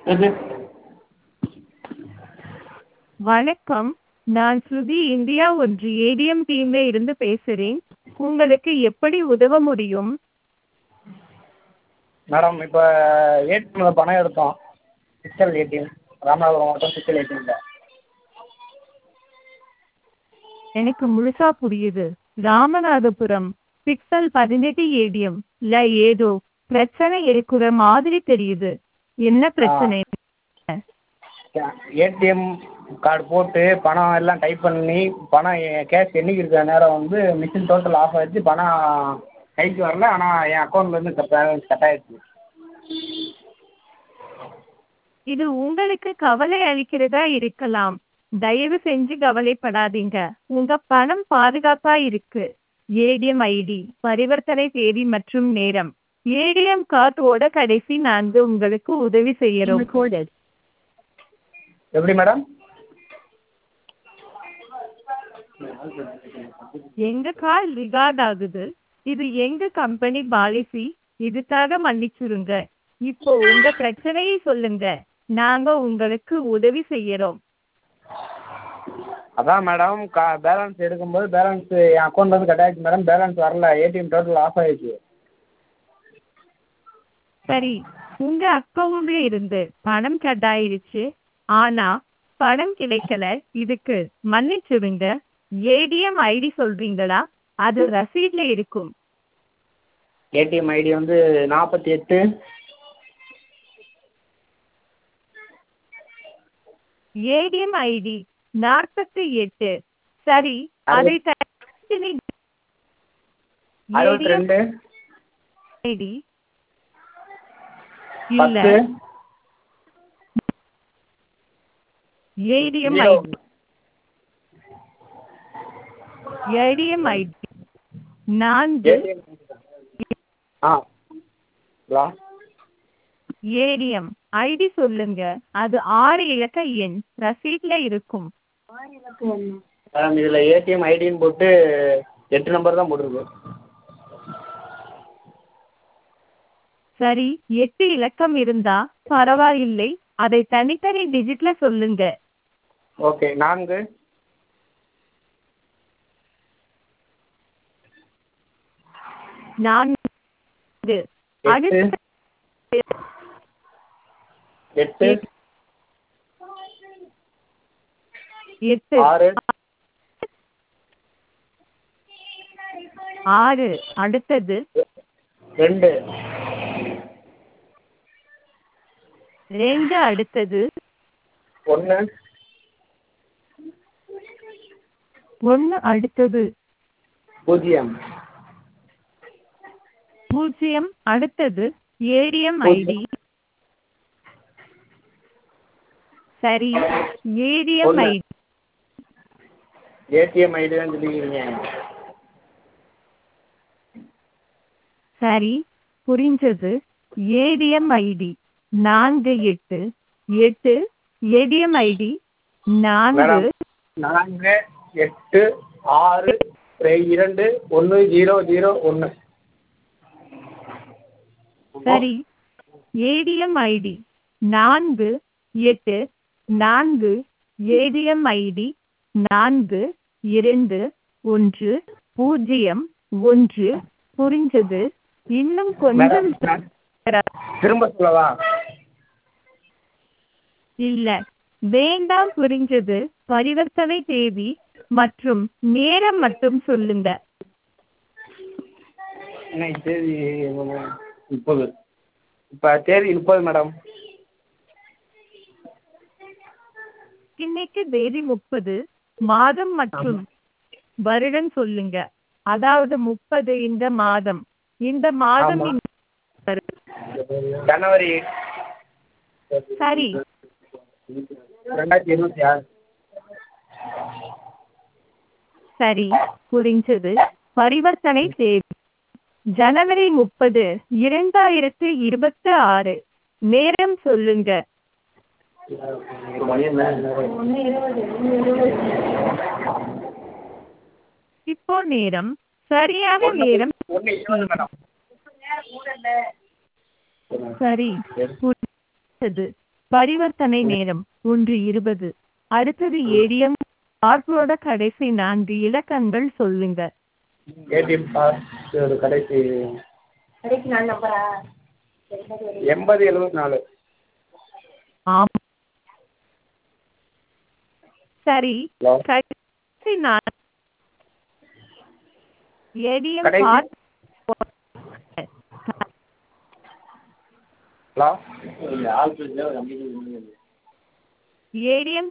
எது வணக்கம் நான் ஸ்ருதி இந்தியா ஒன்று ஏடிஎம் டீம்ல இருந்து பேசுகிறேன் உங்களுக்கு எப்படி உதவ முடியும் மேடம் இப்போ ஏடிஎம்மில் பணம் எடுத்தோம் சிக்கல் ஏடிஎம் ராமநாதபுரம் மாவட்டம் சிக்கல் ஏடிஎம்மில் எனக்கு முழுசா புரியுது ராமநாதபுரம் பிக்சல் பதினெட்டு ஏடிஎம் ல ஏதோ பிரச்சனை இருக்கிற மாதிரி தெரியுது என்ன பிரச்சனை ஏடிஎம் கார்டு போட்டு பணம் எல்லாம் டைப் பண்ணி பணம் கேஷ் எண்ணிக்கை இருக்கிற நேரம் வந்து மிஷின் டோட்டல் ஆஃப் ஆகிடுச்சு பணம் கைக்கு வரல ஆனால் என் அக்கௌண்ட்லேருந்து பேலன்ஸ் கட் ஆகிடுச்சு இது உங்களுக்கு கவலை அளிக்கிறதா இருக்கலாம் தயவு செஞ்சு கவலைப்படாதீங்க உங்க பணம் பாதுகாப்பா இருக்கு ஏடிஎம் ஐடி பரிவர்த்தனை தேதி மற்றும் நேரம் ஏடிஎம் கார்டோட கடைசி நான்கு உங்களுக்கு உதவி செய்யறோம் எப்படி மேடம் எங்க கால் ரிகார்ட் ஆகுது இது எங்க கம்பெனி பாலிசி இதுக்காக மன்னிச்சுருங்க இப்போ உங்க பிரச்சனையை சொல்லுங்க நாங்க உங்களுக்கு உதவி செய்யறோம் அதான் மேடம் கா பேலன்ஸ் எடுக்கும்போது பேலன்ஸ் என் அக்கௌண்ட்லேருந்து கட் ஆகிடுச்சு மேடம் பேலன்ஸ் வரல ஏடிஎம் டோட்டல் ஆஃப் ஆகிடுச்சு சரி உங்க அக்கவுண்ட்ல இருந்து பணம் கட் ஆயிருச்சு ஆனா பணம் கிடைக்கல இதுக்கு மன்னிச்சிருங்க ஏடிஎம் ஐடி சொல்றீங்களா அது ரசீட்ல இருக்கும் ஏடிஎம் ஐடி வந்து நாற்பத்தி எட்டு ஏடிஎம் ஐடி நாற்பத்தி எட்டு சரி அதை தனி அறுபத்தி ரெண்டு ஐடி இல்ல பத்து ATM zero ID ATM ID நான்கு ஏடிஎம் ஆ ஹலோ ஏடிஎம் ஐடி சொல்லுங்க அது ஆறு இலக்க எண் ரசீட்ல இருக்கும் மேடம் இதில் ஏடிஎம் ஐடின்னு போட்டு எட்டு நம்பர் தான் போட்டிருக்கு சரி எட்டு இலக்கம் இருந்தா பரவாயில்லை அதை தனித்தனி டிஜிட்ல சொல்லுங்க ஓகே நான்கு நான்கு அடுத்த எட்டு எட்டு ஆறு ஆறு அடுத்தது ரெண்டு ரெண்டு அடுத்தது ஒன்று ஒன்னு அடுத்தது பூஜ்ஜியம் பூஜ்ஜியம் அடுத்தது ஏடிஎம் ஐடி சரி ஏடிஎம் ஒண்ணு. ஐடி ஏடிஎம் ஐடி தான் சொல்லிக்கிறீங்க சரி புரிஞ்சது ஏடிஎம் ஐடி நான்கு எட்டு எட்டு ஏடிஎம் ஐடி நான்கு மேடம் நான்கு எட்டு ஆறு ரெ- இரண்டு ஒன்று ஜீரோ ஜீரோ ஒன்று சரி ஏடிஎம் ஐடி நான்கு எட்டு நான்கு ஏடிஎம் ஐடி நான்கு இரண்டு ஒன்று பூஜ்ஜியம் ஒன்று புரிஞ்சது இன்னும் கொஞ்சம் மேடம் திரும்ப சொல்லவா இல்ல வேண்டாம் புரிஞ்சது பரிவர்த்தனை தேதி மற்றும் நேரம் மட்டும் சொல்லுங்க இன்னைக்கு தேதி முப்பது இப்போ தேதி முப்பது மேடம் இன்னைக்கு தேதி முப்பது மாதம் மற்றும் வருடம் சொல்லுங்க அதாவது முப்பது இந்த மாதம் இந்த மாதம் ஆமா. இந்த வருடம். ஜனவரி சரி ரெண்டாயிரத்தி இருபத்தி ஆறு சரி புரிஞ்சது பரிவர்த்தனை தேதி ஜனவரி முப்பது இரண்டாயிரத்து இருபத்தி ஆறு நேரம் சொல்லுங்க இப்போ நேரம் சரியான நேரம் ஒன்று இருபது மேடம் சரி புரிஞ்சது பரிவர்த்தனை நேரம் ஒன்று இருபது அடுத்தது ஏடிஎம் கார்டோட கடைசி நான்கு இலக்கங்கள் சொல்லுங்க ஏடிஎம் பாஸ்வேர்டு கடைசி கடைசி நாலு நம்பரா எண்பது எழுபத்தி நாலு ஆம் சரி ஹலோ கடைசி நான் ஏடிஎம் கடைசி- கார்டு ஹலோ ஏடிஎம்